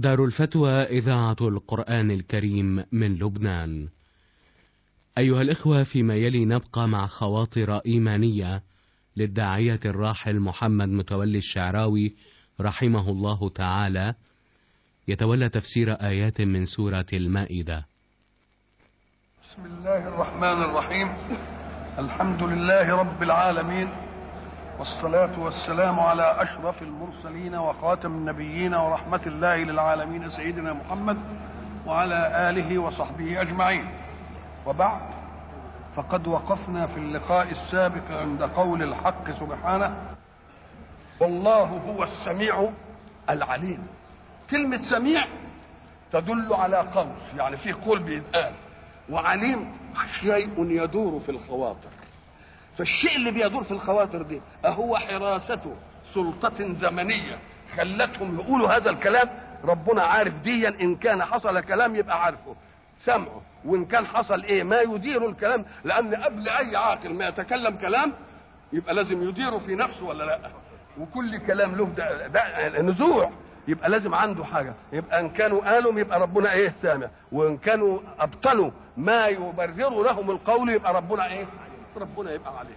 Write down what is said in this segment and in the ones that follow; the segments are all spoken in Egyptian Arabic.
دار الفتوى إذاعة القرآن الكريم من لبنان. أيها الإخوة فيما يلي نبقى مع خواطر إيمانية للداعية الراحل محمد متولي الشعراوي رحمه الله تعالى يتولى تفسير آيات من سورة المائدة. بسم الله الرحمن الرحيم الحمد لله رب العالمين والصلاة والسلام على أشرف المرسلين وخاتم النبيين ورحمة الله للعالمين سيدنا محمد وعلى آله وصحبه أجمعين وبعد فقد وقفنا في اللقاء السابق عند قول الحق سبحانه والله هو السميع العليم كلمة سميع تدل على قول يعني في قول بيتقال وعليم شيء يدور في الخواطر فالشيء اللي بيدور في الخواطر دي أهو حراسة سلطة زمنية خلتهم يقولوا هذا الكلام ربنا عارف ديا إن كان حصل كلام يبقى عارفه سمعه وإن كان حصل إيه ما يدير الكلام لأن قبل أي عاقل ما يتكلم كلام يبقى لازم يديره في نفسه ولا لا وكل كلام له ده, ده نزوع يبقى لازم عنده حاجة يبقى إن كانوا قالوا يبقى ربنا إيه سامع وإن كانوا أبطلوا ما يبرر لهم القول يبقى ربنا إيه ربنا يبقى عليه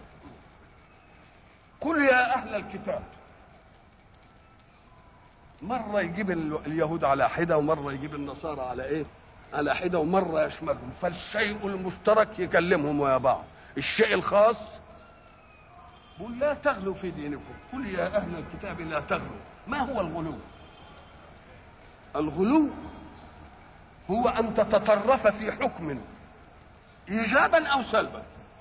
قل يا أهل الكتاب مرة يجيب اليهود على حدة ومرة يجيب النصارى على إيه على حدة ومرة يشملهم فالشيء المشترك يكلمهم ويا بعض الشيء الخاص قل لا تغلوا في دينكم قل يا أهل الكتاب لا تغلوا ما هو الغلو الغلو هو أن تتطرف في حكم إيجابا أو سلبا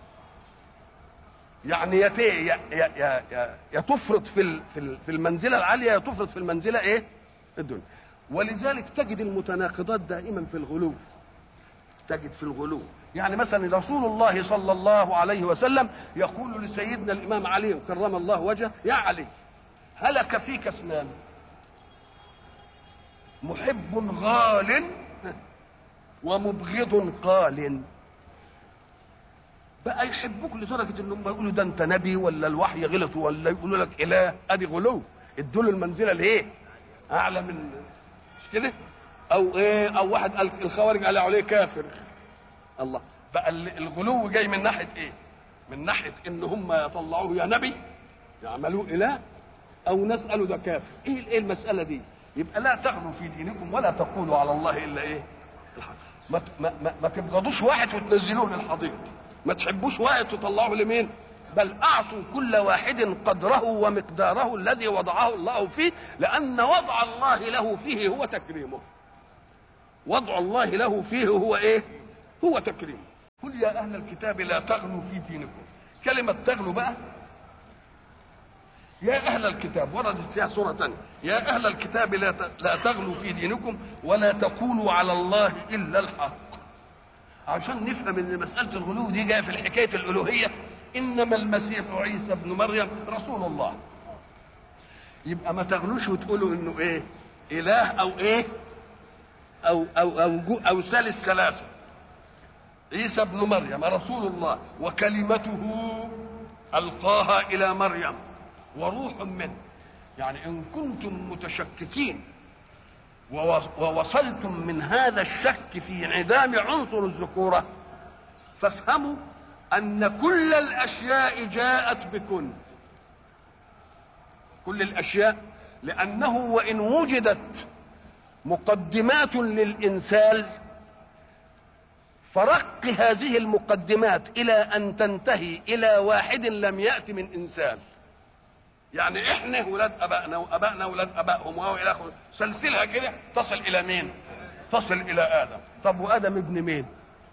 يعني يا يا يا يا, يا تفرط في في المنزله العاليه يا تفرط في المنزله ايه؟ الدنيا ولذلك تجد المتناقضات دائما في الغلو تجد في الغلو يعني مثلا رسول الله صلى الله عليه وسلم يقول لسيدنا الامام علي كرم الله وجهه يا علي هلك فيك اسنان محب غال ومبغض قال بقى يحبوك لدرجه انهم يقولوا ده انت نبي ولا الوحي غلط ولا يقولوا لك اله ادي غلو ادوا له المنزله الايه؟ اعلى من مش كده؟ او ايه او واحد قال الخوارج قال عليه كافر الله بقى الغلو جاي من ناحيه ايه؟ من ناحيه ان هم يطلعوه يا نبي يعملوه اله او ناس قالوا ده كافر ايه ايه المساله دي؟ يبقى لا تغلوا في دينكم ولا تقولوا على الله الا ايه؟ الحق ما ما ما, ما تبغضوش واحد وتنزلوه للحضيض ما تحبوش واحد تطلعه لمين بل اعطوا كل واحد قدره ومقداره الذي وضعه الله فيه لان وضع الله له فيه هو تكريمه وضع الله له فيه هو ايه هو تكريمه قل يا اهل الكتاب لا تغلوا في دينكم كلمه تغلوا بقى يا أهل الكتاب وردت فيها سورة ثانية يا أهل الكتاب لا لا تغلوا في دينكم ولا تقولوا على الله إلا الحق عشان نفهم ان مساله الغلو دي جايه في الحكايه الالوهيه انما المسيح عيسى ابن مريم رسول الله يبقى ما تغلوش وتقولوا انه ايه اله او ايه او او او, جو أو ثالث ثلاثه عيسى ابن مريم رسول الله وكلمته القاها الى مريم وروح منه يعني ان كنتم متشككين ووصلتم من هذا الشك في انعدام عنصر الذكوره فافهموا ان كل الاشياء جاءت بكن كل الاشياء لانه وان وجدت مقدمات للانسان فرق هذه المقدمات الى ان تنتهي الى واحد لم يات من انسان يعني احنا ولاد ابائنا وابائنا ولاد ابائهم والى اخره سلسلها كده تصل الى مين تصل الى ادم طب وادم ابن مين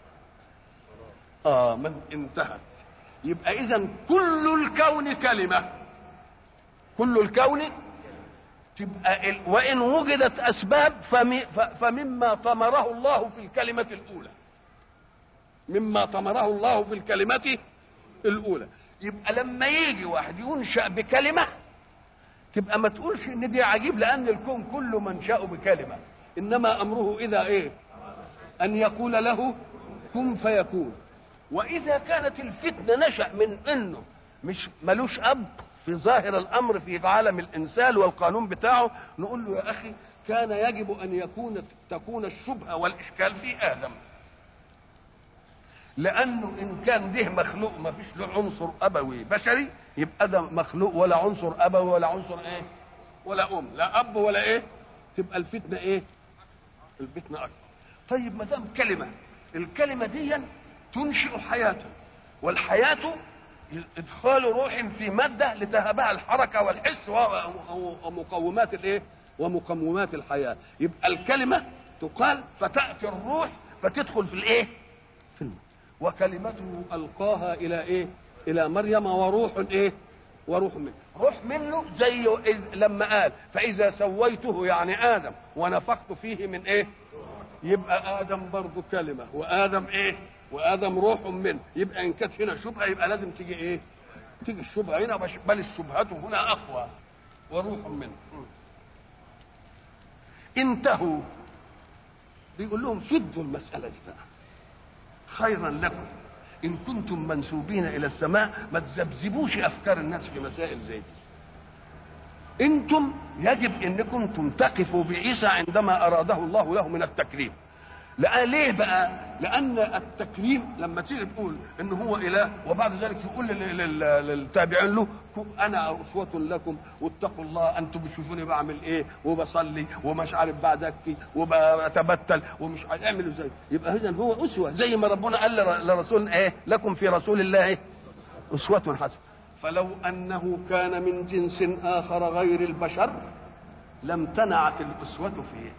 اه من انتهت يبقى اذا كل الكون كلمه كل الكون تبقى ال... وان وجدت اسباب فم... ف... فمما طمره الله في الكلمه الاولى مما طمره الله في الكلمه الاولى يبقى لما يجي واحد ينشأ بكلمة تبقى ما تقولش ان دي عجيب لان الكون كله منشأه بكلمة انما امره اذا ايه ان يقول له كن فيكون واذا كانت الفتنة نشأ من انه مش ملوش اب في ظاهر الامر في عالم الانسان والقانون بتاعه نقول له يا اخي كان يجب ان يكون تكون الشبهه والاشكال في ادم لانه ان كان ده مخلوق ما فيش له عنصر ابوي بشري يبقى ده مخلوق ولا عنصر ابوي ولا عنصر ايه ولا ام لا اب ولا ايه تبقى الفتنه ايه الفتنه اكبر طيب ما دام كلمه الكلمه دي تنشئ حياه والحياه ادخال روح في ماده لتهبها الحركه والحس ومقومات الايه ومقومات الحياه يبقى الكلمه تقال فتاتي الروح فتدخل في الايه في الماء وكلمته القاها الى ايه الى مريم وروح ايه وروح منه روح منه زي إذ لما قال فاذا سويته يعني ادم ونفخت فيه من ايه يبقى ادم برضه كلمه وادم ايه وادم روح منه يبقى ان كانت هنا شبهه يبقى لازم تيجي ايه تيجي الشبهه هنا بل الشبهه هنا اقوى وروح منه انتهوا بيقول لهم سدوا المساله دي بقى خيرا لكم ان كنتم منسوبين الى السماء ما تذبذبوش افكار الناس في مسائل زي دي انتم يجب انكم تقفوا بعيسى عندما اراده الله له من التكريم لا ليه بقى لان التكريم لما تيجي تقول ان هو اله وبعد ذلك يقول للتابعين له انا اسوه لكم واتقوا الله انتم بتشوفوني بعمل ايه وبصلي ومش عارف بعد ابكي وبتبتل ومش عارف اعملوا زي يبقى اذا هو اسوه زي ما ربنا قال لرسول ايه لكم في رسول الله إيه؟ اسوه حسنه فلو انه كان من جنس اخر غير البشر لم تنعت الاسوه فيه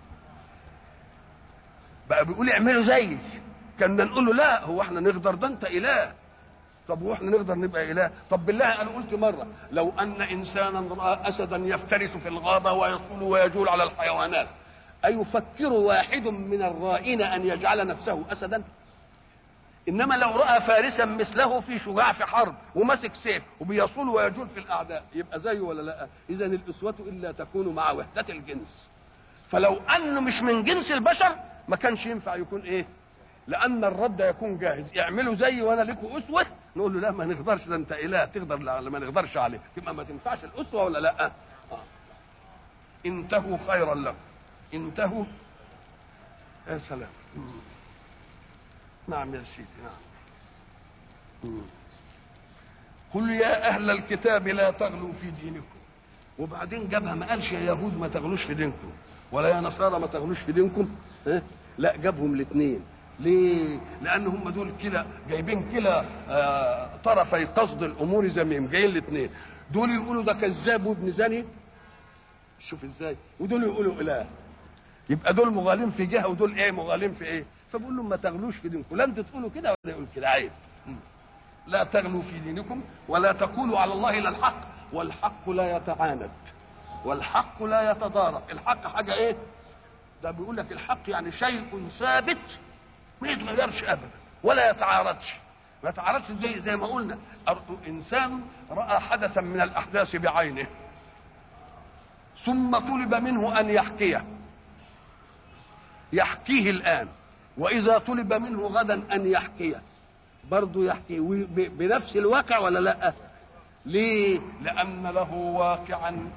بقى بيقول اعملوا زيي كنا نقول له لا هو احنا نقدر ده انت اله طب واحنا نقدر نبقى اله طب بالله انا قلت مره لو ان انسانا راى اسدا يفترس في الغابه ويصول ويجول على الحيوانات ايفكر واحد من الرائين ان يجعل نفسه اسدا انما لو راى فارسا مثله في شجاع في حرب وماسك سيف وبيصول ويجول في الاعداء يبقى زيه ولا لا اذا الاسوه الا تكون مع وحده الجنس فلو انه مش من جنس البشر ما كانش ينفع يكون ايه لان الرد يكون جاهز يعملوا زي وانا لكم اسوه نقول له لا ما نقدرش ده انت اله تقدر لا ما نقدرش عليه تبقى ما تنفعش الاسوه ولا لا آه. انتهوا خيرا لكم انتهوا يا سلام نعم يا سيدي نعم قل يا اهل الكتاب لا تغلوا في دينكم وبعدين جابها ما قالش يا يهود ما تغلوش في دينكم ولا يا نصارى ما تغلوش في دينكم ها؟ لا جابهم الاثنين ليه؟ لان هم دول كده جايبين كده آه طرفي قصد الامور زميم جايين الاثنين دول يقولوا ده كذاب وابن زاني شوف ازاي ودول يقولوا اله يبقى دول مغالين في جهه ودول ايه مغالين في ايه فبقول لهم ما تغلوش في دينكم لا انت تقولوا كده ولا يقول كده عيب لا تغلوا في دينكم ولا تقولوا على الله الا الحق والحق لا يتعاند والحق لا يتضارب الحق حاجه ايه ده بيقول لك الحق يعني شيء ثابت ما يتغيرش ابدا ولا يتعارضش ما يتعارضش زي زي ما قلنا انسان راى حدثا من الاحداث بعينه ثم طلب منه ان يحكيه يحكيه الان واذا طلب منه غدا ان يحكيه برضه يحكي بنفس الواقع ولا لا ليه لان له واقعا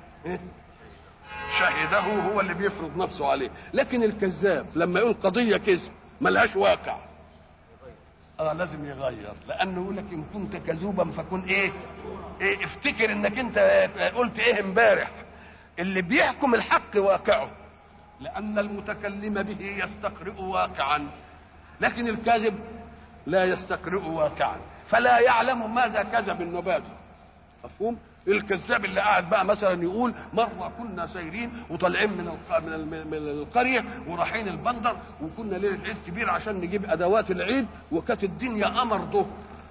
شهده هو اللي بيفرض نفسه عليه لكن الكذاب لما يقول قضيه كذب ملهاش واقع اه لازم يغير لانه يقول لك ان كنت كذوبا فكن ايه ايه افتكر انك انت قلت ايه امبارح اللي بيحكم الحق واقعه لان المتكلم به يستقرئ واقعا لكن الكاذب لا يستقرئ واقعا فلا يعلم ماذا كذب النبات مفهوم الكذاب اللي قاعد بقى مثلا يقول مره كنا سايرين وطالعين من من من القريه ورايحين البندر وكنا ليله عيد كبير عشان نجيب ادوات العيد وكانت الدنيا قمر ظهر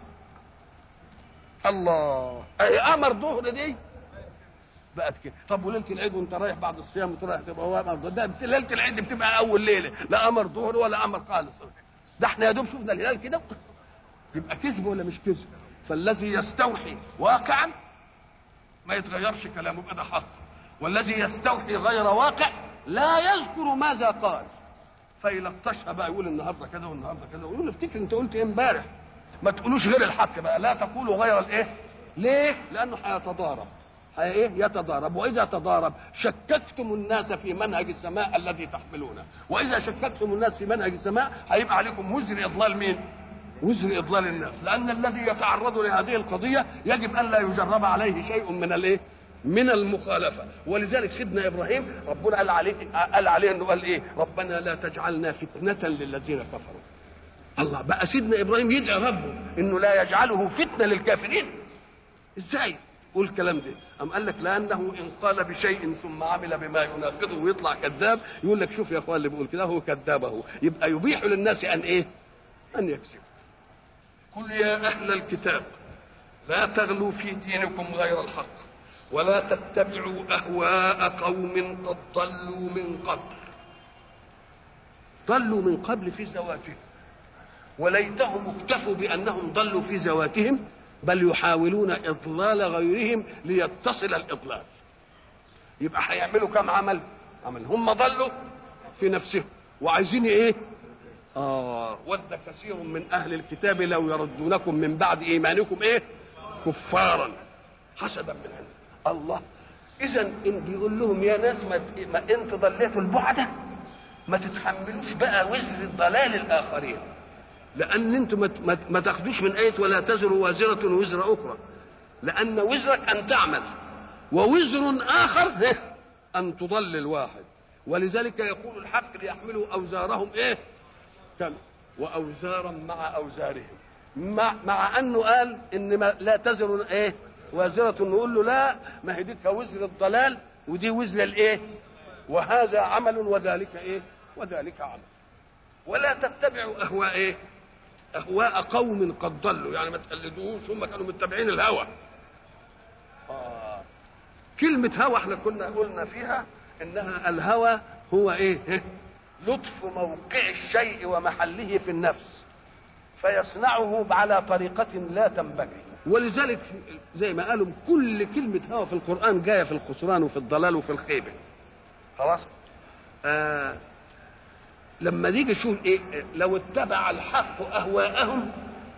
الله اي قمر ظهر دي بقت كده طب وليله العيد وانت رايح بعد الصيام وتروح تبقى هو قمر ظهر ده ليله العيد بتبقى اول ليله لا قمر ظهر ولا قمر خالص ده احنا يا دوب شفنا الهلال كده يبقى كذب ولا مش كذب فالذي يستوحي واقعا ما يتغيرش كلامه يبقى ده حق والذي يستوحي غير واقع لا يذكر ماذا قال فيلطشها بقى يقول النهارده كذا والنهارده كذا ويقول افتكر انت قلت ايه امبارح ما تقولوش غير الحق بقى لا تقولوا غير الايه ليه لانه هيتضارب هي ايه يتضارب واذا تضارب شككتم الناس في منهج السماء الذي تحملونه واذا شككتم الناس في منهج السماء هيبقى عليكم وزر اضلال مين وزر اضلال الناس لان الذي يتعرض لهذه القضيه يجب ان لا يجرب عليه شيء من الايه من المخالفه ولذلك سيدنا ابراهيم ربنا قال عليه قال عليه انه قال ايه ربنا لا تجعلنا فتنه للذين كفروا الله بقى سيدنا ابراهيم يدعي ربه انه لا يجعله فتنه للكافرين ازاي قول الكلام ده أم قال لك لأنه إن قال بشيء ثم عمل بما يناقضه ويطلع كذاب يقول لك شوف يا أخوان اللي بيقول كده هو كذاب أهو يبقى يبيح للناس أن إيه؟ أن يكذبوا قل يا أهل الكتاب لا تغلوا في دينكم غير الحق ولا تتبعوا أهواء قوم قد ضلوا من قبل ضلوا من قبل في زواتهم وليتهم اكتفوا بأنهم ضلوا في زواتهم بل يحاولون إضلال غيرهم ليتصل الإضلال يبقى هيعملوا كم عمل عمل هم ضلوا في نفسهم وعايزين ايه آه ود كثير من أهل الكتاب لو يردونكم من بعد إيمانكم إيه كفارا حسدا من عند الله إذا إن بيقول لهم يا ناس ما, ما أنت ضليتوا البعدة ما تتحملوش بقى وزر الضلال الآخرين لان انتم ما, ما تاخدوش من ايه ولا تزر وازره وزر اخرى لان وزرك ان تعمل ووزر اخر ان تضلل واحد ولذلك يقول الحق ليحملوا اوزارهم ايه كم واوزارا مع اوزارهم مع, مع انه قال ان ما لا تزر ايه وازرة نقول له لا ما هي دي وزر الضلال ودي وزر الايه وهذا عمل وذلك ايه وذلك عمل ولا تتبعوا اهواء ايه اهواء قوم قد ضلوا يعني ما تقلدوهوش هم كانوا متبعين الهوى آه. كلمة هوى احنا كنا قلنا فيها انها الهوى هو ايه لطف موقع الشيء ومحله في النفس فيصنعه على طريقة لا تنبغي ولذلك زي ما قالوا كل كلمة هوى في القرآن جاية في الخسران وفي الضلال وفي الخيبة خلاص آه لما نيجي نشوف ايه لو اتبع الحق اهواءهم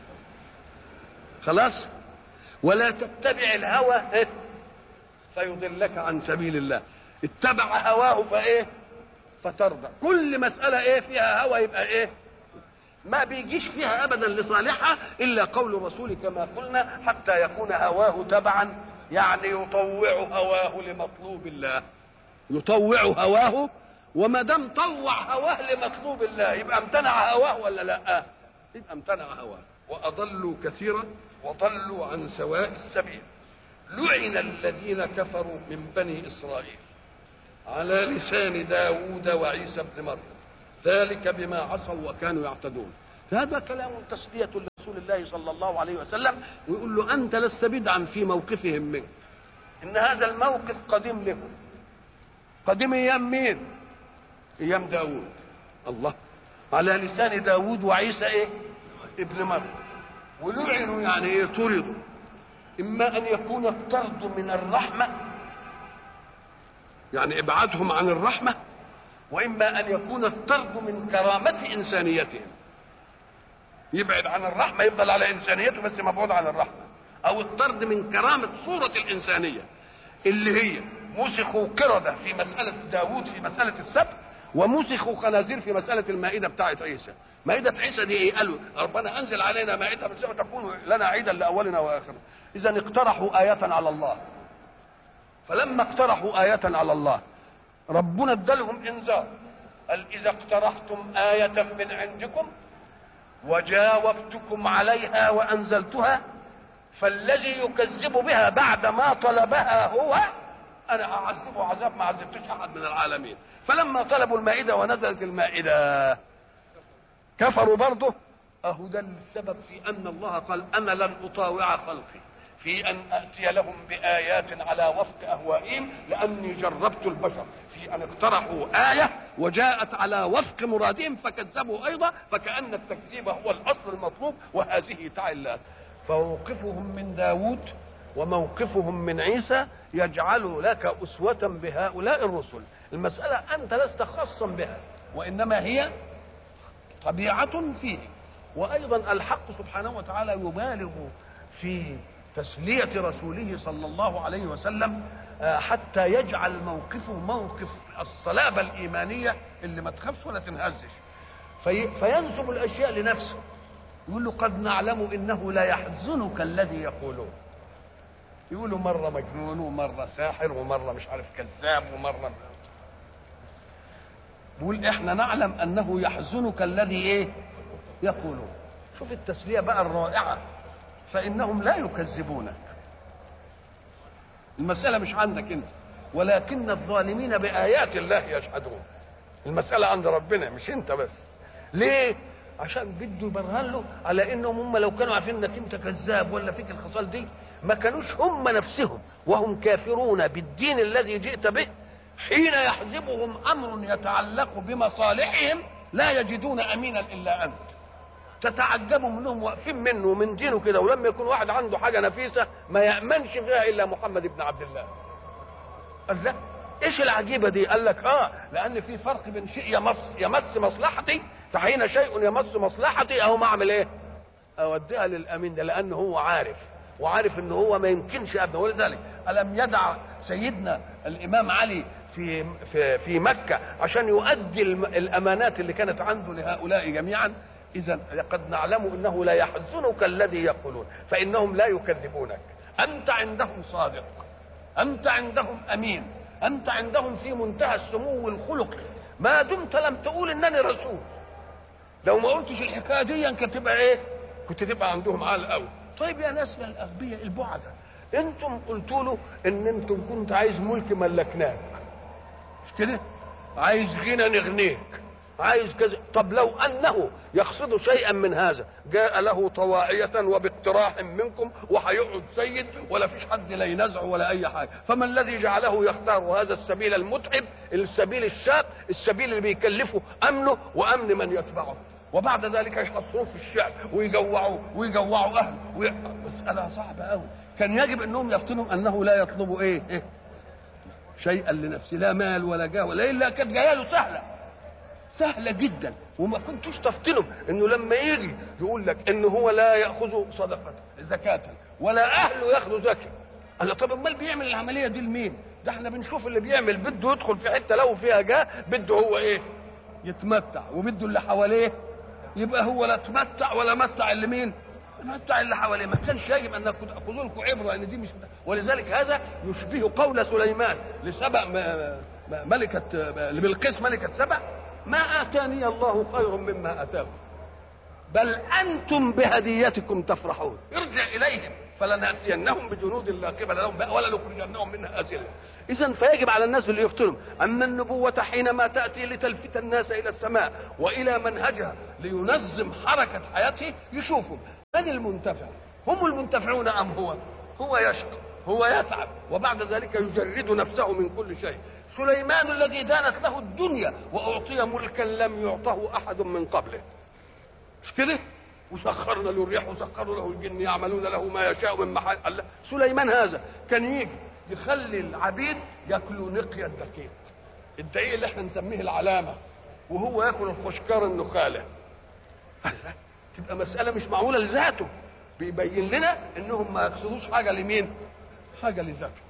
خلاص ولا تتبع الهوى إيه؟ فيضلك عن سبيل الله اتبع هواه فايه فترضى كل مسألة ايه فيها هوى يبقى ايه ما بيجيش فيها ابدا لصالحها الا قول الرسول كما قلنا حتى يكون هواه تبعا يعني يطوع هواه لمطلوب الله يطوع هواه وما دام طوع هواه لمطلوب الله يبقى امتنع هواه ولا لا يبقى امتنع هواه واضلوا كثيرا وضلوا عن سواء السبيل لعن الذين كفروا من بني اسرائيل على لسان داود وعيسى بن مريم ذلك بما عصوا وكانوا يعتدون هذا كلام تسلية لرسول الله صلى الله عليه وسلم ويقول له أنت لست بدعا في موقفهم منك إن هذا الموقف قديم لهم قديم أيام مين ايام داوود الله على لسان داوود وعيسى ايه ابن مريم ولعنوا يعني ايه طردوا اما ان يكون الطرد من الرحمه يعني ابعادهم عن الرحمه واما ان يكون الطرد من كرامه انسانيتهم يبعد عن الرحمه يفضل على انسانيته بس مبعود عن الرحمه او الطرد من كرامه صوره الانسانيه اللي هي مسخوا قرده في مساله داوود في مساله السبت ومسخوا خنازير في مسألة المائدة بتاعت عيسى مائدة عيسى دي ايه قالوا ربنا انزل علينا مائدة من سماء تكون لنا عيدا لأولنا وآخرنا إذا اقترحوا آية على الله فلما اقترحوا آية على الله ربنا ادالهم انذار قال إذا اقترحتم آية من عندكم وجاوبتكم عليها وأنزلتها فالذي يكذب بها بعد ما طلبها هو أنا أعذبه عذاب ما عذبتش أحد من العالمين فلما طلبوا المائدة ونزلت المائدة كفروا برضه أهو ده السبب في أن الله قال أنا لن أطاوع خلقي في أن أتي لهم بآيات على وفق أهوائهم لأني جربت البشر في أن اقترحوا آية وجاءت على وفق مرادهم فكذبوا أيضا فكأن التكذيب هو الأصل المطلوب وهذه تعلات فموقفهم من داود وموقفهم من عيسى يجعل لك أسوة بهؤلاء الرسل المسألة أنت لست خاصا بها وإنما هي طبيعة فيه وأيضا الحق سبحانه وتعالى يبالغ في تسلية رسوله صلى الله عليه وسلم حتى يجعل موقفه موقف الصلابة الإيمانية اللي ما تخافش ولا تنهزش في فينسب الأشياء لنفسه يقول له قد نعلم إنه لا يحزنك الذي يقولون يقولوا مرة مجنون ومرة ساحر ومرة مش عارف كذاب ومرة بيقول احنا نعلم انه يحزنك الذي ايه يقولون شوف التسلية بقى الرائعة فإنهم لا يكذبونك المسألة مش عندك أنت ولكن الظالمين بآيات الله يجحدون المسألة عند ربنا مش أنت بس ليه؟ عشان بده يبرهن له على انهم هم لو كانوا عارفين انك انت كذاب ولا فيك الخصال دي ما كانوش هم نفسهم وهم كافرون بالدين الذي جئت به حين يحزبهم امر يتعلق بمصالحهم لا يجدون امينا الا انت تتعجبوا منهم واقفين منه ومن دينه كده ولما يكون واحد عنده حاجه نفيسه ما يامنش فيها الا محمد بن عبد الله قال لا ايش العجيبه دي قال لك اه لان في فرق بين شيء يمس يمس مصلحتي فحين شيء يمس مصلحتي اهو ما اعمل ايه اوديها للامين ده لانه هو عارف وعارف ان هو ما يمكنش ابدا ولذلك الم يدع سيدنا الامام علي في في في مكه عشان يؤدي الامانات اللي كانت عنده لهؤلاء جميعا اذا قد نعلم انه لا يحزنك الذي يقولون فانهم لا يكذبونك انت عندهم صادق انت عندهم امين انت عندهم في منتهى السمو الخلقي ما دمت لم تقول انني رسول لو ما قلتش الحكايه دي كانت تبقى ايه كنت تبقى عندهم عال قوي طيب يا ناس يا الاغبياء البعدة انتم قلتوا له ان انتم كنت عايز ملك ملكناك مش كده عايز غنى نغنيك عايز كذا طب لو انه يقصد شيئا من هذا جاء له طواعية وباقتراح منكم وهيقعد سيد ولا فيش حد لا ينازعه ولا اي حاجة فما الذي جعله يختار هذا السبيل المتعب السبيل الشاق السبيل اللي بيكلفه امنه وامن من يتبعه وبعد ذلك يحصروه في الشعب ويجوعوه ويجوعوا اهله وي... مسألة صعبة قوي كان يجب انهم يفطنوا انه لا يطلبوا ايه, إيه؟ شيئا لنفسه لا مال ولا جاه ولا الا كانت جايه له سهله سهلة جدا وما كنتوش تفطنوا انه لما يجي يقول لك ان هو لا ياخذ صدقة زكاة ولا اهله ياخذوا زكاة قال طب امال بيعمل العملية دي لمين؟ ده احنا بنشوف اللي بيعمل بده يدخل في حتة لو فيها جاه بده هو ايه؟ يتمتع وبده اللي حواليه يبقى هو لا تمتع ولا متع اللي مين؟ متع اللي حواليه ما كانش يجب ان تاخذوا لكم عبره ان دي مش ولذلك هذا يشبه قول سليمان لسبأ ملكة لبلقيس ملكة سبأ ما آتاني الله خير مما آتاكم بل أنتم بهديتكم تفرحون ارجع إليهم فلنأتينهم بجنود لا قبل لهم ولا نخرجنهم منها أذلة إذا فيجب على الناس اللي يفتنهم أما النبوة حينما تأتي لتلفت الناس إلى السماء وإلى منهجها لينظم حركة حياته يشوفوا من المنتفع هم المنتفعون أم هو هو يشقى هو يتعب وبعد ذلك يجرد نفسه من كل شيء سليمان الذي دانت له الدنيا واعطي ملكا لم يعطه احد من قبله مش كده وسخرنا له الريح وسخروا له الجن يعملون له ما يشاء من محل الله سليمان هذا كان يجي يخلي العبيد ياكلوا نقي الدقيق الدقيق اللي احنا نسميه العلامه وهو ياكل الخشكار النخاله الله تبقى مساله مش معموله لذاته بيبين لنا انهم ما يقصدوش حاجه لمين حاجه لذاته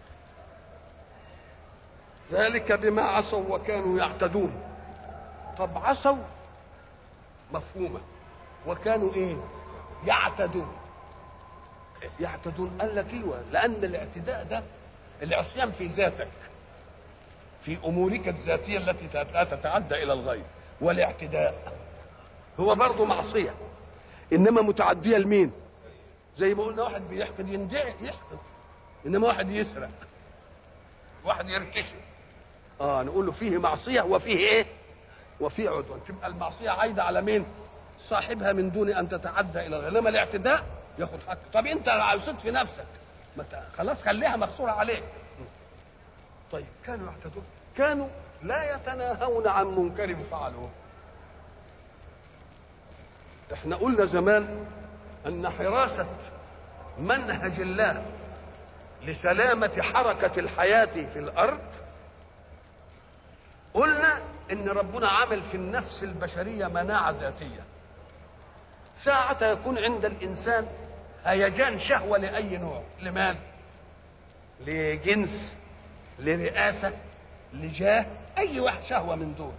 ذلك بما عصوا وكانوا يعتدون طب عصوا مفهومه وكانوا ايه يعتدون يعتدون قال لك ايوه لان الاعتداء ده العصيان في ذاتك في امورك الذاتيه التي لا تتعدى الى الغير والاعتداء هو برضه معصيه انما متعديه لمين زي ما قلنا واحد بيحقد يندعي يحقد انما واحد يسرق واحد يرتشي اه نقول له فيه معصيه وفيه ايه وفيه عدوان تبقى المعصيه عايده على مين صاحبها من دون ان تتعدى الى الغير انما الاعتداء ياخد حق طب انت عاوزت في نفسك خلاص خليها مقصوره عليك طيب كانوا يعتدون كانوا لا يتناهون عن منكر فعلوه احنا قلنا زمان ان حراسه منهج الله لسلامه حركه الحياه في الارض قلنا ان ربنا عمل في النفس البشريه مناعه ذاتيه ساعة يكون عند الانسان هيجان شهوه لاي نوع لمال لجنس لرئاسه لجاه اي واحد شهوه من دول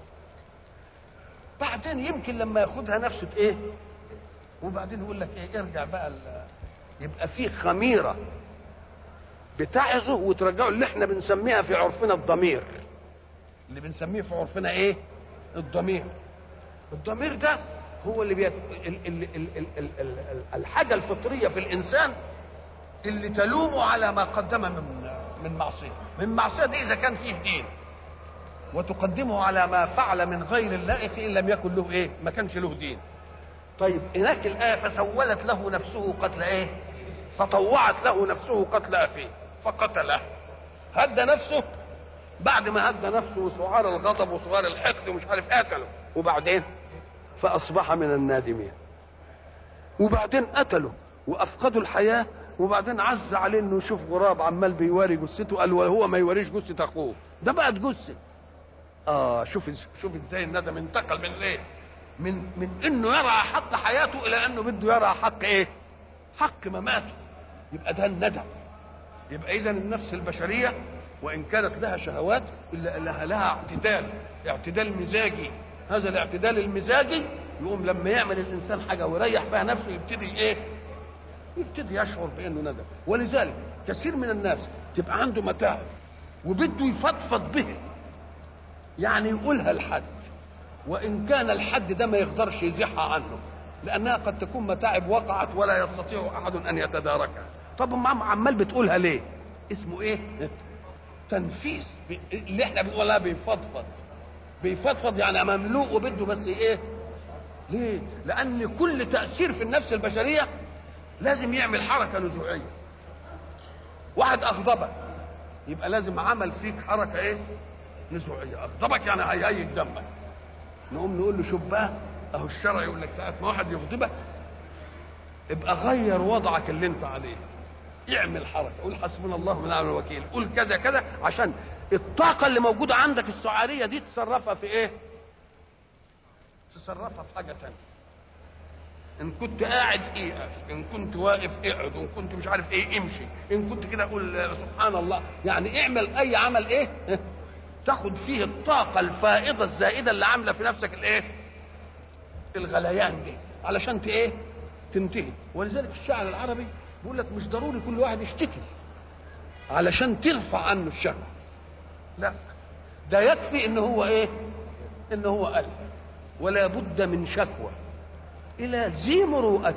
بعدين يمكن لما ياخدها نفسه ايه وبعدين يقول لك ايه ارجع بقى ال- يبقى في خميره بتعظه وترجعه اللي احنا بنسميها في عرفنا الضمير اللي بنسميه في عرفنا ايه الضمير الضمير ده هو اللي بيت... ال... ال... ال... ال... ال... ال... الحاجه الفطريه في الانسان اللي تلومه على ما قدم من من معصيه من معصيه دي اذا كان فيه دين وتقدمه على ما فعل من غير اللائق ان لم يكن له ايه ما كانش له دين طيب هناك الايه فسولت له نفسه قتل ايه فطوعت له نفسه قتل اخيه فقتله هدى نفسه بعد ما هدى نفسه وسعار الغضب وسعار الحقد ومش عارف قتله وبعدين فاصبح من النادمين وبعدين قتله وافقدوا الحياه وبعدين عز عليه انه يشوف غراب عمال بيواري جثته قال وهو ما يوريش جثه اخوه ده بقت جثه اه شوف شوف ازاي الندم انتقل من ايه من من انه يرى حق حياته الى انه بده يرى حق ايه حق مماته يبقى ده الندم يبقى اذا النفس البشريه وان كانت لها شهوات الا لها لها اعتدال اعتدال مزاجي هذا الاعتدال المزاجي يقوم لما يعمل الانسان حاجه ويريح بها نفسه يبتدي ايه يبتدي يشعر بانه ندم ولذلك كثير من الناس تبقى عنده متاعب وبده يفضفض به يعني يقولها لحد وان كان الحد ده ما يقدرش يزيحها عنه لانها قد تكون متاعب وقعت ولا يستطيع احد ان يتداركها طب ما عمال بتقولها ليه اسمه ايه تنفيس اللي احنا بنقولها بيفضفض بيفضفض يعني مملوء وبده بس ايه ليه لان كل تاثير في النفس البشريه لازم يعمل حركه نزوعيه واحد اغضبك يبقى لازم عمل فيك حركه ايه نزوعيه اغضبك يعني هيهيج دمك نقوم نقول له شوف بقى اهو الشرع يقول لك ساعه ما واحد يغضبك ابقى غير وضعك اللي انت عليه اعمل حركه قول حسبنا الله ونعم الوكيل قول كذا كذا عشان الطاقه اللي موجوده عندك السعاريه دي تصرفها في ايه تصرفها في حاجه تانية ان كنت قاعد ايه ان كنت واقف اقعد وان كنت مش عارف ايه امشي ان كنت كده قول سبحان الله يعني اعمل اي عمل ايه تاخد فيه الطاقه الفائضه الزائده اللي عامله في نفسك الايه الغليان دي علشان ت ايه تنتهي ولذلك الشاعر العربي بيقول لك مش ضروري كل واحد يشتكي علشان ترفع عنه الشكوى لا ده يكفي ان هو ايه ان هو قلب ولا بد من شكوى الى ذي مروءة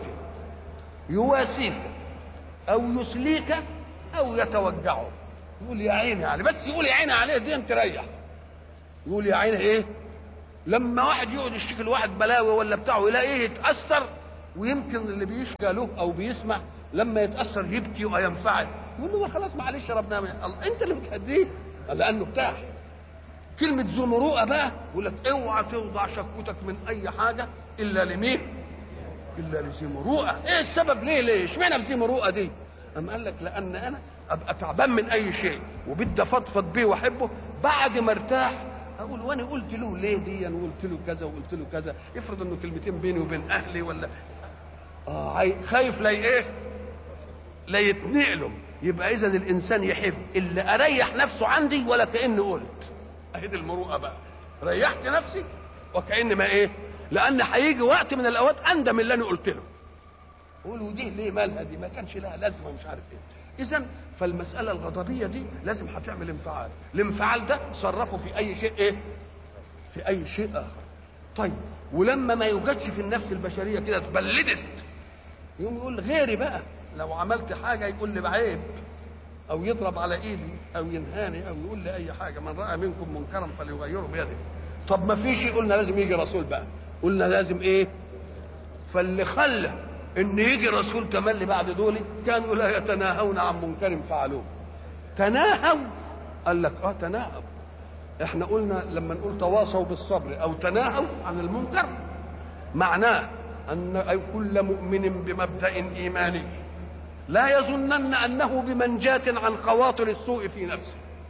يواسيك او يسليك او يتوجعه يقول يا عيني عليه بس يقول يا عيني عليه دي انت ريح يقول يا عيني ايه لما واحد يقعد يشتكي لواحد بلاوي ولا بتاعه يلاقيه يتاثر ويمكن اللي بيشكى له او بيسمع لما يتاثر يبكي وينفعل يقول له ما خلاص معلش ربنا من الله انت اللي بتهديه لانه بتاع كلمة ذو مروءة بقى يقول لك اوعى توضع شكوتك من أي حاجة إلا لمين؟ إلا لذي مروءة، إيه السبب ليه ليه؟ اشمعنى بذي مروءة دي؟ أم قال لك لأن أنا أبقى تعبان من أي شيء وبدي أفضفض بيه وأحبه بعد ما ارتاح أقول وأنا قلت له ليه دي أنا قلت له كذا وقلت له كذا، افرض إنه كلمتين بيني وبين أهلي ولا آه عاي- خايف لا إيه؟ لا يتنقله يبقى إذا الإنسان يحب اللي أريح نفسه عندي ولا كأني قلت اهي دي المروءه بقى ريحت نفسي وكأن ما ايه لان هيجي وقت من الاوقات اندم اللي انا قلت له قول ودي ليه مالها دي ما كانش لها لازمه مش عارف ايه اذا فالمساله الغضبيه دي لازم هتعمل انفعال الانفعال ده صرفه في اي شيء ايه في اي شيء اخر طيب ولما ما يوجدش في النفس البشريه كده اتبلدت يقوم يقول غيري بقى لو عملت حاجه يقول لي بعيب او يضرب على ايدي او ينهاني او يقول لي اي حاجه من راى منكم منكرا فليغيره بيده طب ما فيش قلنا لازم يجي رسول بقى قلنا لازم ايه فاللي خلى ان يجي رسول تملي بعد دول كانوا لا يتناهون عن منكر فعلوه تناهوا قال لك اه تناهوا احنا قلنا لما نقول تواصوا بالصبر او تناهوا عن المنكر معناه ان أي كل مؤمن بمبدا ايماني لا يظنن انه بمنجاة عن خواطر السوء في نفسه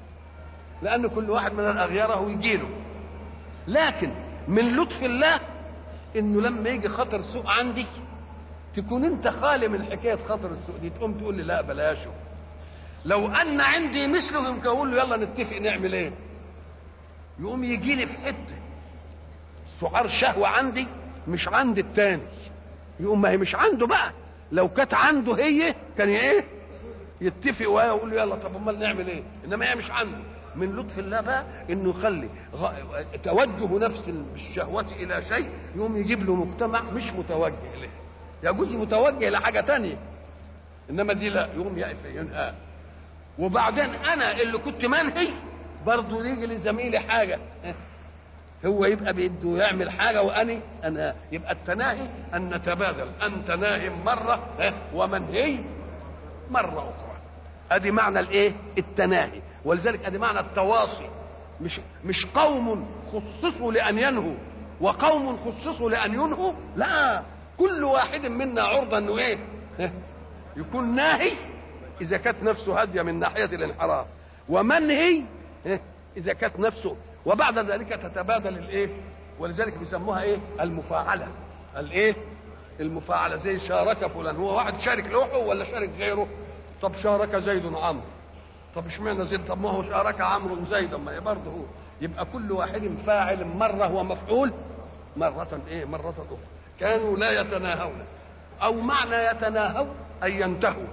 لان كل واحد من الاغياره يجيله لكن من لطف الله انه لما يجي خطر سوء عندي تكون انت خالي من حكايه خطر السوء دي تقوم تقول لي لا بلاشه لو ان عندي مثله يمكن اقول له يلا نتفق نعمل ايه يقوم يجي لي في حته سعار شهوه عندي مش عند التاني يقوم ما هي مش عنده بقى لو كانت عنده هي كان ايه يتفق وياه ويقول له يلا طب امال نعمل ايه انما هي مش عنده من لطف الله بقى انه يخلي غ... توجه نفس بالشهوه الى شيء يقوم يجيب له مجتمع مش متوجه اليه يجوز متوجه لحاجه تانية انما دي لا يقوم يقف ينهى وبعدين انا اللي كنت منهي برضه يجي لزميلي حاجه هو يبقى بده يعمل حاجه واني انا يبقى التناهي ان نتبادل انت ناهم مره ومنهي مره اخرى ادي معنى الايه التناهي ولذلك ادي معنى التواصي مش مش قوم خصصوا لان ينهوا وقوم خصصوا لان ينهوا لا كل واحد منا عرضه انه ايه يكون ناهي اذا كانت نفسه هاديه من ناحيه الانحراف ومنهي اذا كانت نفسه وبعد ذلك تتبادل الايه ولذلك بيسموها ايه المفاعله الايه المفاعله زي شارك فلان هو واحد شارك لوحه ولا شارك غيره طب شارك زيد عمرو طب اشمعنى زيد طب ما هو شارك عمرو زيدا ما هي برضه هو يبقى كل واحد فاعل مره ومفعول مره ايه مره اخرى كانوا لا يتناهون او معنى يتناهوا اي ينتهوا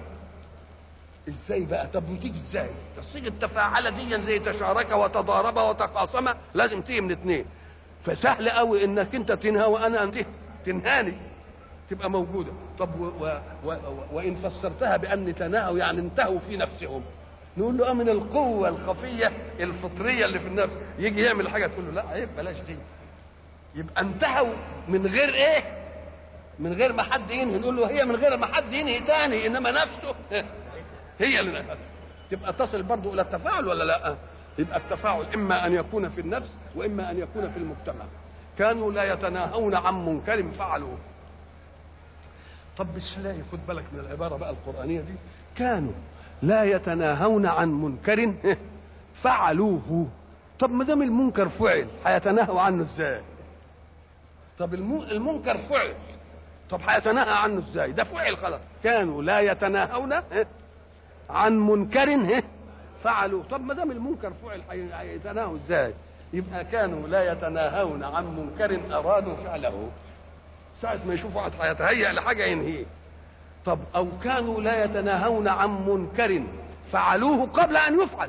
ازاي بقى طب وتيجي ازاي تصيغ التفاعله دي زي تشارك وتضارب وتخاصم لازم تيجي من اثنين فسهل قوي انك انت تنهى وانا انت تنهاني تبقى موجوده طب و و و و وان فسرتها بان تناهوا يعني انتهوا في نفسهم نقول له اه من القوه الخفيه الفطريه اللي في النفس يجي يعمل حاجه تقول له لا عيب بلاش دي يبقى انتهوا من غير ايه من غير ما حد ينهي نقول له هي من غير ما حد ينهي تاني انما نفسه هي اللي نهت تبقى تصل برضه الى التفاعل ولا لا يبقى التفاعل اما ان يكون في النفس واما ان يكون في المجتمع كانوا لا يتناهون عن منكر فعلوه طب بالله خد بالك من العباره بقى القرانيه دي كانوا لا يتناهون عن منكر فعلوه طب ما دام المنكر فعل هيتناهوا عنه ازاي طب المنكر فعل طب هيتناهى عنه ازاي ده فعل خلاص كانوا لا يتناهون عن منكر فعلوا طب ما دام المنكر فعل هيتناهوا ازاي يبقى كانوا لا يتناهون عن منكر ارادوا فعله ساعة ما يشوفوا واحد هيتهيأ لحاجة ينهيه طب أو كانوا لا يتناهون عن منكر فعلوه قبل أن يفعل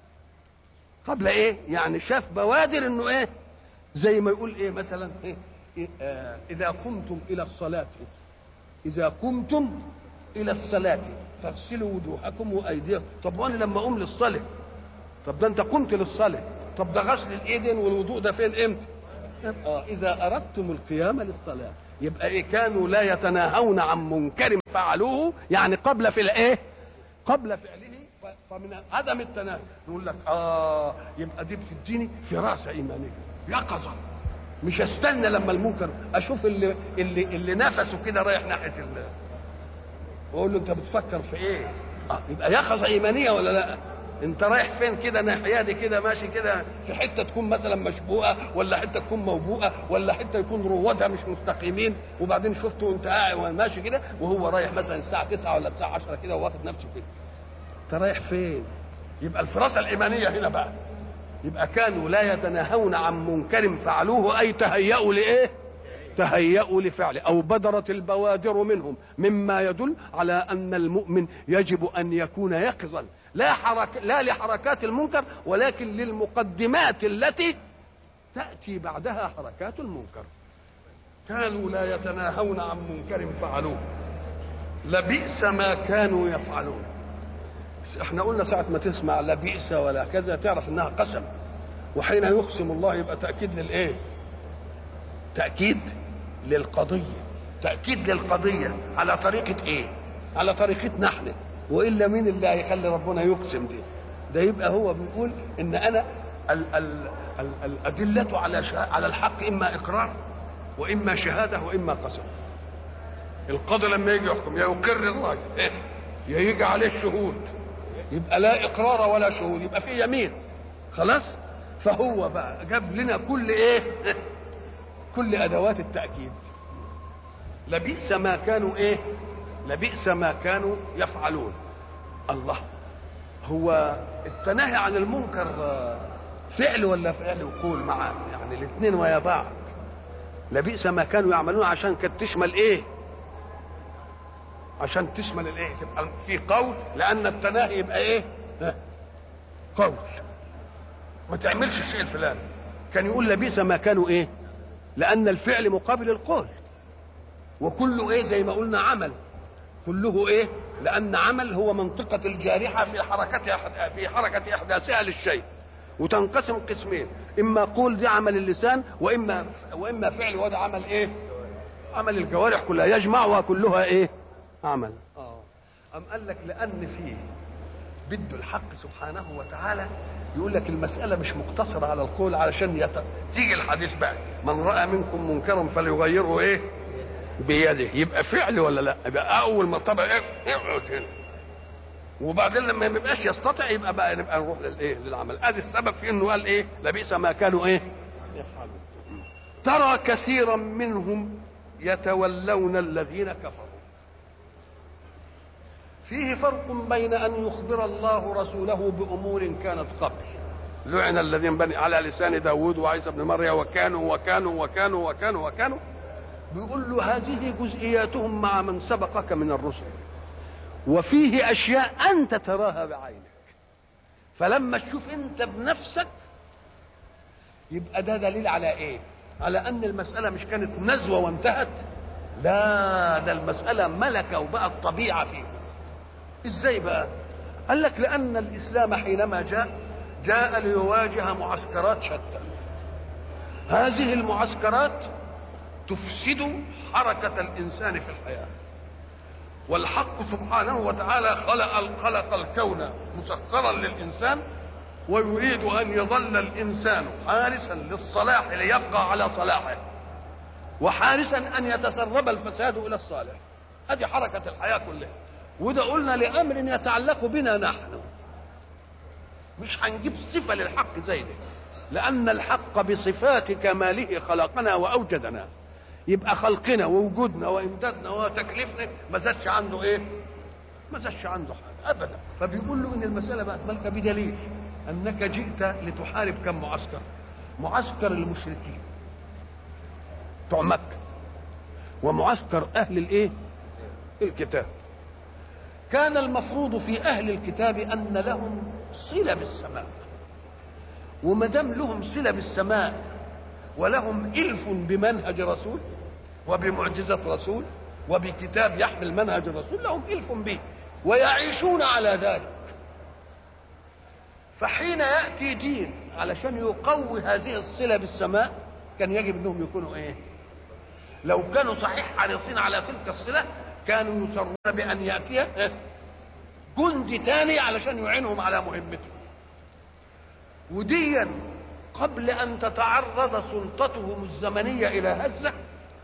قبل إيه؟ يعني شاف بوادر إنه إيه؟ زي ما يقول إيه مثلا إيه؟ إيه آه إذا قمتم إلى الصلاة إذا قمتم إلى الصلاة فاغسلوا وجوهكم وأيديكم طب وأنا لما أقوم للصلاة طب ده أنت قمت للصلاة طب ده غسل الإيدين والوضوء ده فين إمتى؟ آه إذا أردتم القيام للصلاة يبقى إيه كانوا لا يتناهون عن منكر فعلوه يعني قبل في الإيه؟ قبل فعله فمن عدم التناهي نقول لك آه يبقى دي بتديني فراسة إيمانية يقظة مش استنى لما المنكر اشوف اللي اللي اللي نفسه كده رايح ناحيه الله واقول له انت بتفكر في ايه؟ اه يبقى يقظه ايمانيه ولا لا؟ انت رايح فين كده ناحيه دي كده ماشي كده في حته تكون مثلا مشبوقه ولا حته تكون موبوءه ولا حته يكون روادها مش مستقيمين وبعدين شفته وانت قاعد ماشي كده وهو رايح مثلا الساعه 9 ولا الساعه 10 كده واخد نفسه كده انت رايح فين؟ يبقى الفراسه الايمانيه هنا بقى يبقى كانوا لا يتناهون عن منكر فعلوه اي تهيأوا لايه؟ تهيأوا لفعله او بدرت البوادر منهم مما يدل على ان المؤمن يجب ان يكون يقظا لا حرك لا لحركات المنكر ولكن للمقدمات التي تأتي بعدها حركات المنكر كانوا لا يتناهون عن منكر فعلوه لبئس ما كانوا يفعلون احنا قلنا ساعة ما تسمع لا بئس ولا كذا تعرف انها قسم وحين يقسم الله يبقى تأكيد للايه تأكيد للقضية تأكيد للقضية على طريقة ايه على طريقتنا احنا والا مين اللي هيخلي ربنا يقسم دي ده يبقى هو بيقول ان انا ال ال ال الادله على على الحق اما اقرار واما شهاده واما قسم القاضي لما يجي يحكم يا يقر الراجل إيه؟ يا يجي عليه الشهود يبقى لا اقرار ولا شهود يبقى في يمين خلاص فهو بقى جاب لنا كل ايه كل ادوات التاكيد لبئس ما كانوا ايه لبئس ما كانوا يفعلون الله هو التناهي عن المنكر فعل ولا فعل وقول معا يعني الاثنين ويا بعض لبئس ما كانوا يعملون عشان كانت تشمل ايه عشان تشمل الايه تبقى في قول لان التناهي يبقى ايه ها؟ قول ما تعملش الشيء الفلاني كان يقول لبئس ما كانوا ايه لان الفعل مقابل القول وكله ايه زي ما قلنا عمل كله ايه لان عمل هو منطقه الجارحه في حركتها في حركه احداثها للشيء وتنقسم قسمين اما قول دي عمل اللسان واما واما فعل وده عمل ايه عمل الجوارح كلها يجمعها كلها ايه عمل اه ام قال لك لان فيه بده الحق سبحانه وتعالى يقول لك المسألة مش مقتصرة على القول علشان يت... تيجي الحديث بقى من رأى منكم منكرا فليغيره ايه بيده يبقى فعل ولا لا يبقى اول ما طبع ايه اقعد هنا وبعدين لما ما يبقاش يستطيع يبقى بقى نبقى نروح للايه للعمل ادي السبب في انه قال ايه لبئس ما كانوا ايه يفعلون ترى كثيرا منهم يتولون الذين كفروا فيه فرق بين ان يخبر الله رسوله بامور كانت قبل لعن الذين بني على لسان داود وعيسى بن مريم وكانوا وكانوا وكانوا وكانوا وكانوا بيقول له هذه جزئياتهم مع من سبقك من الرسل وفيه اشياء انت تراها بعينك فلما تشوف انت بنفسك يبقى ده دليل على ايه على ان المساله مش كانت نزوه وانتهت لا ده المساله ملكه وبقت طبيعه فيه ازاي بقى قال لك لان الاسلام حينما جاء جاء ليواجه معسكرات شتى هذه المعسكرات تفسد حركة الإنسان في الحياة والحق سبحانه وتعالى خلق خلق الكون مسخرا للإنسان ويريد أن يظل الإنسان حارسا للصلاح ليبقى على صلاحه وحارسا أن يتسرب الفساد إلى الصالح هذه حركة الحياة كلها وده قلنا لأمر يتعلق بنا نحن مش هنجيب صفة للحق زي ده لأن الحق بصفات كماله خلقنا وأوجدنا يبقى خلقنا ووجودنا وامدادنا وتكليفنا ما زادش عنده ايه؟ ما زادش عنده حاجه ابدا فبيقول له ان المساله بقت مالكه بدليل انك جئت لتحارب كم معسكر؟ معسكر المشركين بتوع مكه ومعسكر اهل الايه؟ الكتاب كان المفروض في اهل الكتاب ان لهم صله بالسماء وما دام لهم صله بالسماء ولهم الف بمنهج رسول وبمعجزه رسول وبكتاب يحمل منهج الرسول لهم الف به ويعيشون على ذلك فحين ياتي دين علشان يقوي هذه الصله بالسماء كان يجب انهم يكونوا ايه لو كانوا صحيح حريصين على تلك الصله كانوا يسرون بان ياتي جندي تاني علشان يعينهم على مهمتهم وديا قبل ان تتعرض سلطتهم الزمنيه الى هزه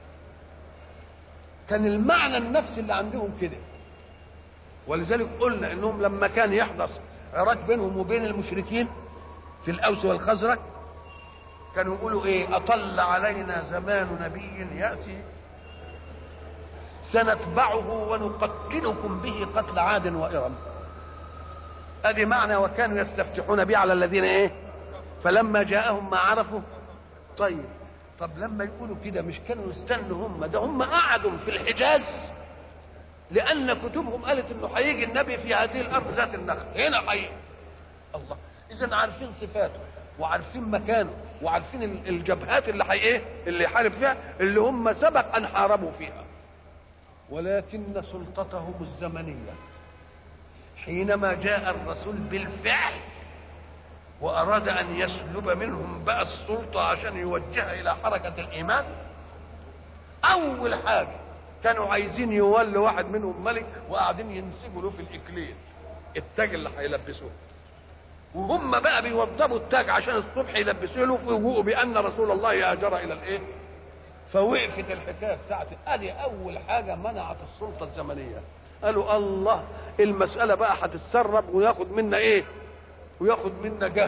كان المعنى النفسي اللي عندهم كده ولذلك قلنا انهم لما كان يحدث عراك بينهم وبين المشركين في الاوس والخزرج كانوا يقولوا ايه اطل علينا زمان نبي ياتي سنتبعه ونقتلكم به قتل عاد وارم ادي معنى وكانوا يستفتحون به على الذين ايه فلما جاءهم ما عرفوا طيب طب لما يقولوا كده مش كانوا يستنوا هم ده هم قعدوا في الحجاز لان كتبهم قالت انه هيجي النبي في هذه الارض ذات النخل هنا هيجي الله اذا عارفين صفاته وعارفين مكانه وعارفين الجبهات اللي حي ايه اللي يحارب فيها اللي هم سبق ان حاربوا فيها ولكن سلطتهم الزمنيه حينما جاء الرسول بالفعل واراد ان يسلب منهم بقى السلطه عشان يوجهها الى حركه الايمان اول حاجه كانوا عايزين يولوا واحد منهم ملك وقاعدين ينسجوا له في الاكليل التاج اللي هيلبسوه وهم بقى بيوضبوا التاج عشان الصبح يلبسوه له فوجئوا بان رسول الله هاجر الى الايه فوقفت الحكايه بتاعت ادي اول حاجه منعت السلطه الزمنيه قالوا الله المساله بقى هتتسرب وياخد منا ايه وياخد منا جهل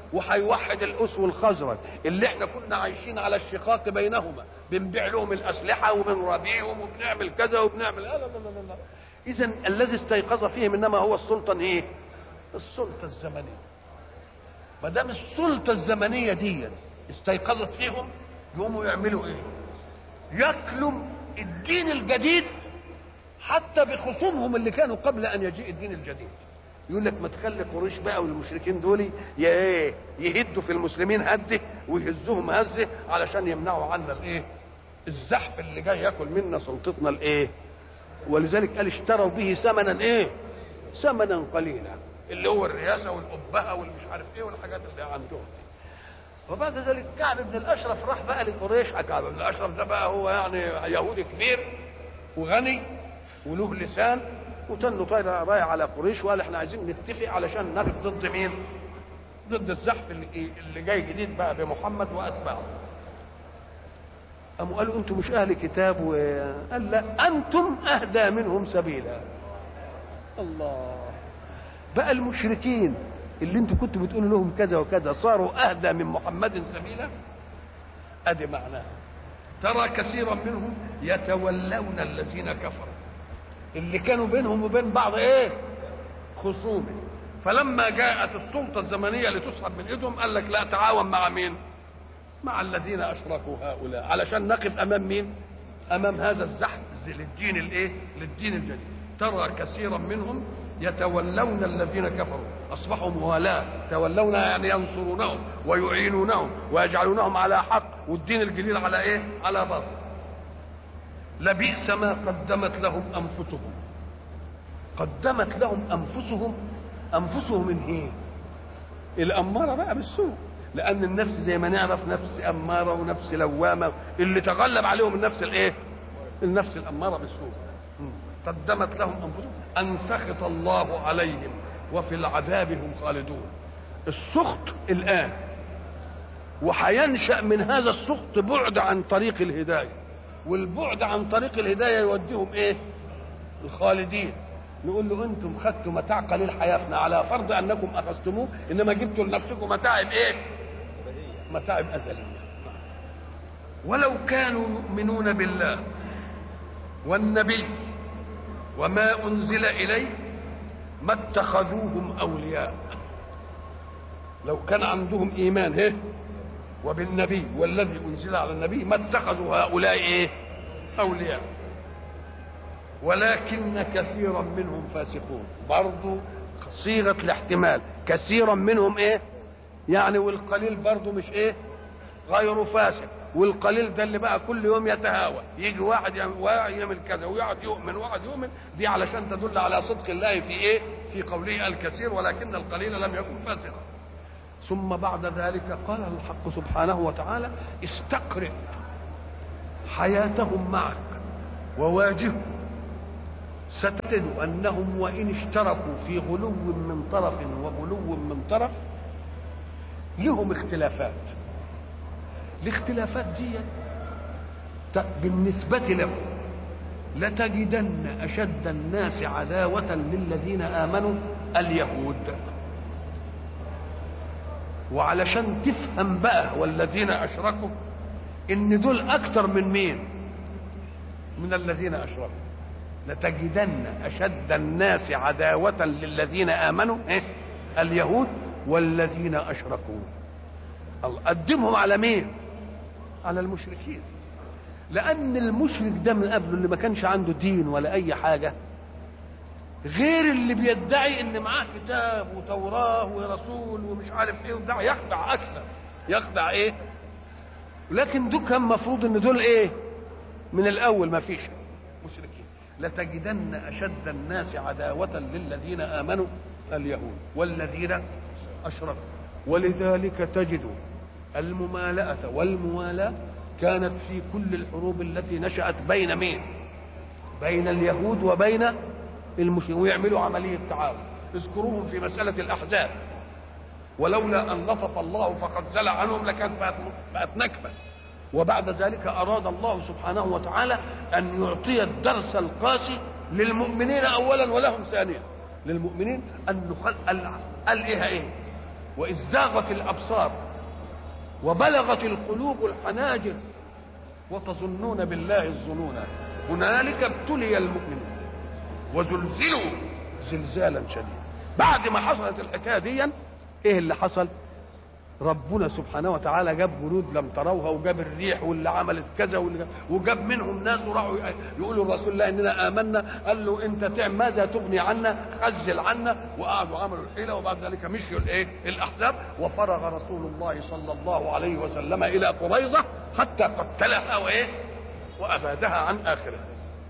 وهيوحد الأس والخزرج اللي احنا كنا عايشين على الشقاق بينهما بنبيع لهم الأسلحة وبنرابيهم وبنعمل كذا وبنعمل لا لا لا لا, لا. إذا الذي استيقظ فيهم إنما هو السلطان إيه؟ السلطة الزمنية ما دام السلطة الزمنية دي استيقظت فيهم يقوموا يعملوا إيه؟ ياكلوا الدين الجديد حتى بخصومهم اللي كانوا قبل ان يجيء الدين الجديد يقول لك ما تخلي قريش بقى والمشركين دول ي- ايه يهدوا في المسلمين هده ويهزوهم هزه علشان يمنعوا عنا الايه الزحف اللي جاي ياكل منا سلطتنا الايه ولذلك قال اشتروا به ثمنا ايه ثمنا قليلا اللي هو الرئاسه والابهه والمش عارف ايه والحاجات اللي عندهم دي وبعد ذلك كعب بن الاشرف راح بقى لقريش كعب بن الاشرف ده بقى هو يعني يهودي كبير وغني وله لسان وتنه طاير رايح على قريش وقال احنا عايزين نتفق علشان نقف ضد مين؟ ضد الزحف اللي, اللي جاي جديد بقى بمحمد واتباعه. قاموا قالوا انتم مش اهل كتاب وقال لا انتم اهدى منهم سبيلا. الله بقى المشركين اللي انتم كنتوا بتقولوا لهم كذا وكذا صاروا اهدى من محمد سبيلا ادي معناه ترى كثيرا منهم يتولون الذين كفروا اللي كانوا بينهم وبين بعض ايه خصومه فلما جاءت السلطة الزمنية لتسحب من ايدهم قال لك لا تعاون مع مين مع الذين اشركوا هؤلاء علشان نقف امام مين امام هذا الزحف للدين الايه للدين الجديد ترى كثيرا منهم يتولون الذين كفروا اصبحوا موالاه تولون يعني ينصرونهم ويعينونهم ويجعلونهم على حق والدين الجديد على ايه على باطل لبئس ما قدمت لهم انفسهم قدمت لهم انفسهم انفسهم من ايه الاماره بقى بالسوء لان النفس زي ما نعرف نفس اماره ونفس لوامه اللي تغلب عليهم النفس الايه النفس الاماره بالسوء قدمت لهم انفسهم ان سخط الله عليهم وفي العذاب هم خالدون السخط الان وهينشا من هذا السخط بعد عن طريق الهدايه والبعد عن طريق الهدايه يوديهم ايه الخالدين نقول له انتم خدتوا متاع قليل حياتنا على فرض انكم اخذتموه انما جبتوا لنفسكم متاعب ايه متاعب ازليه ولو كانوا يؤمنون بالله والنبي وما انزل اليه ما اتخذوهم اولياء لو كان عندهم ايمان هه وبالنبي والذي انزل على النبي ما اتخذوا هؤلاء ايه اولياء ولكن كثيرا منهم فاسقون برضو صيغه الاحتمال كثيرا منهم ايه يعني والقليل برضو مش ايه غير فاسق والقليل ده اللي بقى كل يوم يتهاوى يجي واحد يعمل كذا ويقعد يؤمن ويقعد يؤمن دي علشان تدل على صدق الله في ايه في قوله الكثير ولكن القليل لم يكن فاسقا ثم بعد ذلك قال الحق سبحانه وتعالى استقرئ حياتهم معك وواجههم ستجد انهم وان اشتركوا في غلو من طرف وغلو من طرف لهم اختلافات الاختلافات دي بالنسبة لهم لتجدن أشد الناس عداوة للذين آمنوا اليهود وعلشان تفهم بقى والذين أشركوا إن دول أكتر من مين من الذين أشركوا لتجدن أشد الناس عداوة للذين آمنوا إيه؟ اليهود والذين أشركوا الله قدمهم على مين على المشركين لان المشرك ده من قبله اللي ما كانش عنده دين ولا اي حاجه غير اللي بيدعي ان معاه كتاب وتوراه ورسول ومش عارف ايه وبتاع يخدع اكثر يخدع ايه لكن دول كان مفروض ان دول ايه من الاول ما فيش مشركين لتجدن اشد الناس عداوه للذين امنوا اليهود والذين اشركوا ولذلك تجد الممالأة والموالاة كانت في كل الحروب التي نشأت بين مين؟ بين اليهود وبين المسلمين ويعملوا عملية تعاون اذكروهم في مسألة الأحزاب ولولا أن لطف الله فخذل عنهم لكانت بقت بقت نكبة وبعد ذلك أراد الله سبحانه وتعالى أن يعطي الدرس القاسي للمؤمنين أولا ولهم ثانيا للمؤمنين أن نخل... قال إيه إيه وإذ زاغت الأبصار وبلغت القلوب الحناجر وتظنون بالله الظنون هنالك ابتلي المؤمنون وزلزلوا زلزالا شديدا بعد ما حصلت الحكايه دي ايه اللي حصل ربنا سبحانه وتعالى جاب جنود لم تروها وجاب الريح واللي عملت كذا واللي وجاب منهم ناس وراحوا يقولوا لرسول الله اننا امنا قال له انت تعمل ماذا تغني عنا خزل عنا وقعدوا عملوا الحيله وبعد ذلك مشيوا الايه الاحزاب وفرغ رسول الله صلى الله عليه وسلم الى قريظه حتى قتلها وايه وابادها عن اخرها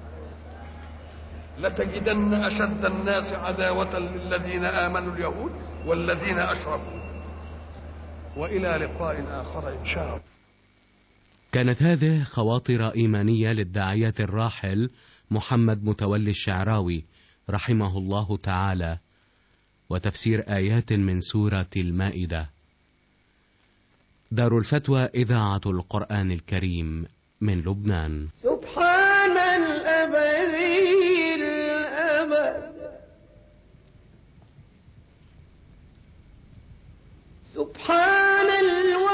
لتجدن اشد الناس عداوه للذين امنوا اليهود والذين اشركوا والى لقاء اخر ان شاء الله كانت هذه خواطر إيمانية للداعية الراحل محمد متولي الشعراوي رحمه الله تعالى وتفسير آيات من سورة المائدة دار الفتوى إذاعة القرآن الكريم من لبنان سبحان الأبدي الأبد سبحان